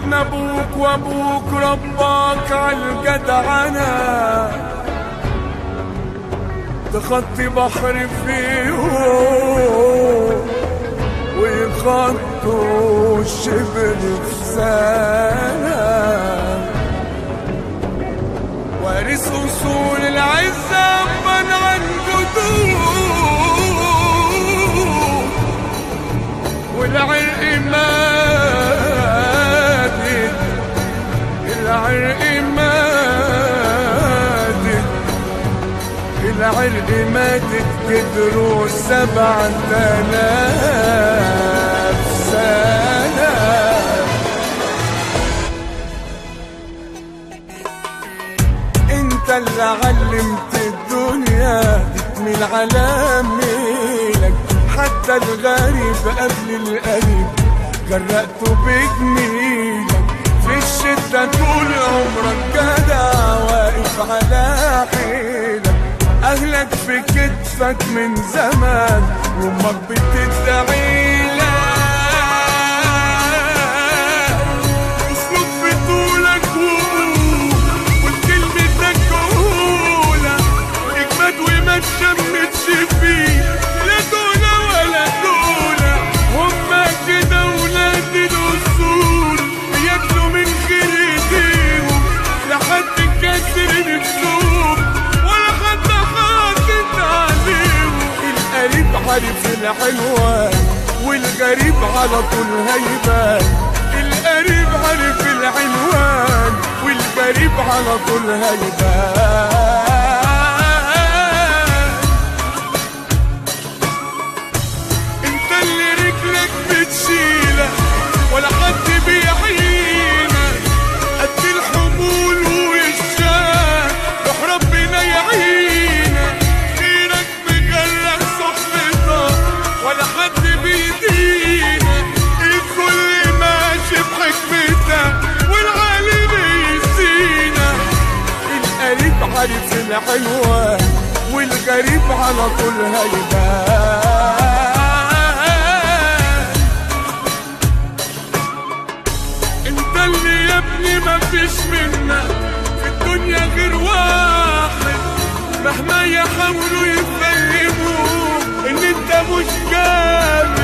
ابن ابوك وابوك رباك عالجدعنة تخطي بحر فيهم ويخطوا الشبر في سنة وارث أصول العزة من عن جدود والعرق مادد العرق مادد العرق ماتت قدروا سبعة آلاف سنة انت اللي علمت الدنيا تكمل على ميلك حتى الغريب قبل القريب غرقته بجميلك في الشدة طول عمرك جدع واقف على حيلك أهلك في كتفك من زمان وأمك بتدعي لك اسلوب في طولك وقول والكلمة تقولها اجمد وما تشمتش فيه لا دولة ولا دولة هما كده ولاد الأصول بياكلوا من خير ايديهم لحد كسر نفسهم ولا حد حاطط عليهم القريب عارف الحلوة والغريب على طول هيبان القريب عارف العنوان والغريب على طول هيبان انت اللي رجلك بتشيلك ولا حد بيعينك قد الحمول والشام روح ربنا يعينك خيرك مجرد صحبتك ولا حد بيدينك الكل ماشي بحكمتك والعالم يسينك القريب عارف الحلوة والغريب على طول هيبان انت اللي يا ابني مفيش منك في الدنيا غير واحد مهما يحاولوا يفهموا ان انت مش جامد